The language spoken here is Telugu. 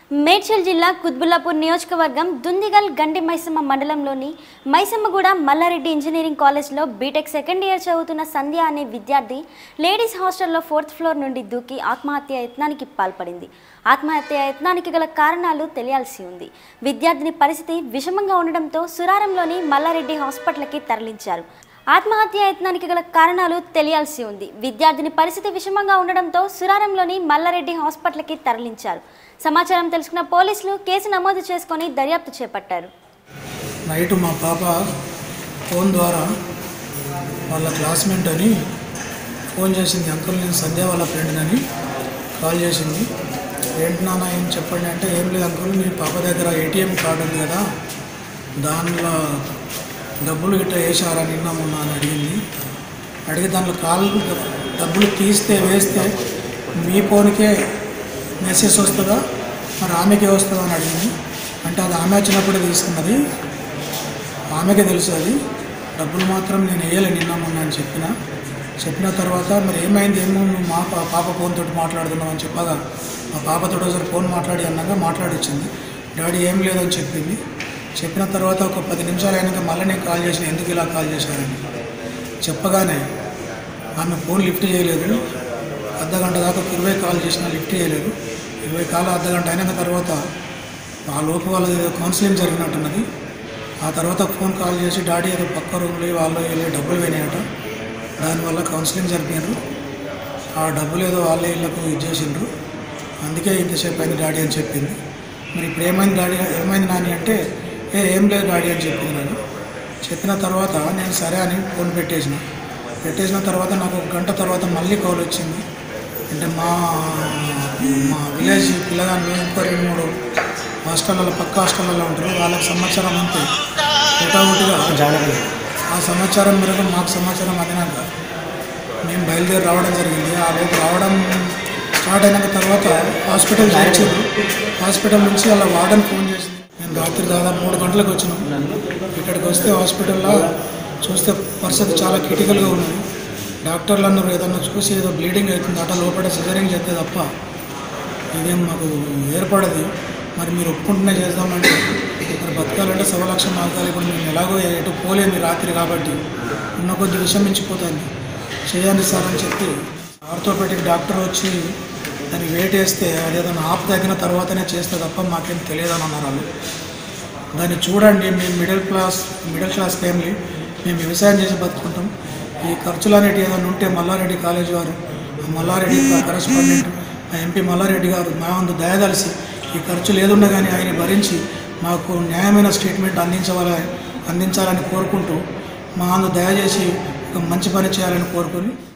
మేడ్చల్ జిల్లా కుత్బుల్లాపూర్ నియోజకవర్గం దుందిగల్ గండి మైసమ్మ మండలంలోని మైసమ్మగూడ మల్లారెడ్డి ఇంజనీరింగ్ కాలేజ్లో బీటెక్ సెకండ్ ఇయర్ చదువుతున్న సంధ్య అనే విద్యార్థి లేడీస్ హాస్టల్లో ఫోర్త్ ఫ్లోర్ నుండి దూకి ఆత్మహత్య యత్నానికి పాల్పడింది ఆత్మహత్య యత్నానికి గల కారణాలు తెలియాల్సి ఉంది విద్యార్థిని పరిస్థితి విషమంగా ఉండడంతో సురారంలోని మల్లారెడ్డి హాస్పిటల్కి తరలించారు ఆత్మహత్య యత్నానికి గల కారణాలు తెలియాల్సి ఉంది విద్యార్థిని పరిస్థితి విషమంగా ఉండడంతో సురారంలోని మల్లారెడ్డి హాస్పిటల్కి తరలించారు సమాచారం తెలుసుకున్న పోలీసులు కేసు నమోదు చేసుకొని దర్యాప్తు చేపట్టారు నైట్ మా పాప ఫోన్ ద్వారా వాళ్ళ క్లాస్మేట్ అని ఫోన్ చేసింది అంకుల్ నేను సంధ్య వాళ్ళ ఫ్రెండ్ అని కాల్ చేసింది ఏంటి నాన్న ఏం చెప్పండి అంటే ఏం లేదు అంకుల్ మీ పాప దగ్గర ఏటీఎం కార్డు ఉంది కదా దానిలో డబ్బులు గిట్ట వేసారా నిన్న మొన్న అని అడిగింది అడిగి దాంట్లో కాల్ డబ్బులు తీస్తే వేస్తే మీ ఫోన్కే మెసేజ్ వస్తుందా మరి ఆమెకే వస్తుందా అని అడిగింది అంటే అది ఆమె వచ్చినప్పుడే తీసుకున్నది ఆమెకే తెలుసు అది డబ్బులు మాత్రం నేను వేయలే నిన్న మొన్న అని చెప్పిన చెప్పిన తర్వాత మరి ఏమైంది ఏమో నువ్వు మా పా- పాప ఫోన్తో మాట్లాడుతున్నావు అని చెప్పగా మా పాపతో ఒకసారి ఫోన్ మాట్లాడి అన్నాక మాట్లాడిచ్చింది డాడీ ఏం లేదని చెప్పింది చెప్పిన తర్వాత ఒక పది నిమిషాలు అయినాక మళ్ళీ నేను కాల్ చేసిన ఎందుకు ఇలా కాల్ చేశారని చెప్పగానే ఆమె ఫోన్ లిఫ్ట్ చేయలేదు అర్ధ గంట దాకా ఒక ఇరవై కాల్ చేసినా లిఫ్ట్ చేయలేదు ఇరవై కాలు అర్ధ గంట అయిన తర్వాత ఆ లోపు వాళ్ళది ఏదో కౌన్సిలింగ్ జరిగినట్టున్నది ఆ తర్వాత ఫోన్ కాల్ చేసి డాడీ ఏదో పక్క రూమ్లో వాళ్ళు వెళ్ళి డబ్బులు పోయినాయట దానివల్ల కౌన్సిలింగ్ జరిపారు ఆ డబ్బులు ఏదో వాళ్ళే ఇళ్ళకు ఇచ్చేసిండ్రు అందుకే ఇంతసేపు అయింది డాడీ అని చెప్పింది మరి ఇప్పుడు ఏమైంది డాడీ ఏమైంది నాని అంటే ఏ ఏం లేదు డాడీ అని చెప్పింది నేను చెప్పిన తర్వాత నేను సరే అని ఫోన్ పెట్టేసిన పెట్టేసిన తర్వాత నాకు ఒక గంట తర్వాత మళ్ళీ కాల్ వచ్చింది అంటే మా మా విలేజ్ పిల్లగాళ్ళు ఇంకో రెండు మూడు హాస్టల్లో పక్క హాస్టల్లో ఉంటారు వాళ్ళకి సమాచారం అంతే ఒకటిగా ఆ సమాచారం మేరకు మాకు సమాచారం అందినాక మేము బయలుదేరి రావడం జరిగింది ఆ లోపు రావడం స్టార్ట్ అయినాక తర్వాత హాస్పిటల్ చేర్చారు హాస్పిటల్ నుంచి అలా వార్డెన్ ఫోన్ చేసింది నేను రాత్రి దాదాపు మూడు గంటలకు వచ్చినాం ఇక్కడికి వస్తే హాస్పిటల్లో చూస్తే పరిస్థితి చాలా క్రిటికల్గా ఉన్నది డాక్టర్లు అన్నారు ఏదన్నా చూసి ఏదో బ్లీడింగ్ అవుతుంది అట లోపల సిజరింగ్ చేస్తే తప్ప ఇదేం మాకు ఏర్పడదు మరి మీరు ఒప్పుకుంటూనే చేద్దామంటే మరి బతకాలంటే సవ లక్ష మార్గాలు ఇప్పుడు మేము ఎలాగో ఎటు పోలేము రాత్రి కాబట్టి ఉన్న కొద్ది విషయం మించిపోతుంది చేయండి సార్ అని చెప్పి ఆర్థోపెడిక్ డాక్టర్ వచ్చి దాన్ని వెయిట్ వేస్తే అది ఏదైనా ఆపు తగ్గిన తర్వాతనే చేస్తే తప్ప మాకేం తెలియదని అన్నారు వాళ్ళు దాన్ని చూడండి మేము middle class middle class family మేము వ్యవసాయం చేసి బతుకుంటాం ఈ ఖర్చులు అనేవి ఏదైనా ఉంటే మల్లారెడ్డి కాలేజ్ వారు ఆ మల్లారెడ్డి కరెస్పాండెంట్ ఆ ఎంపీ మల్లారెడ్డి గారు మా ముందు దయదలిసి ఈ ఖర్చులు ఏదున్నా కానీ ఆయన భరించి మాకు న్యాయమైన స్టేట్మెంట్ అందించవాలని అందించాలని కోరుకుంటూ మా అందు దయచేసి ఒక మంచి పని చేయాలని కోరుకొని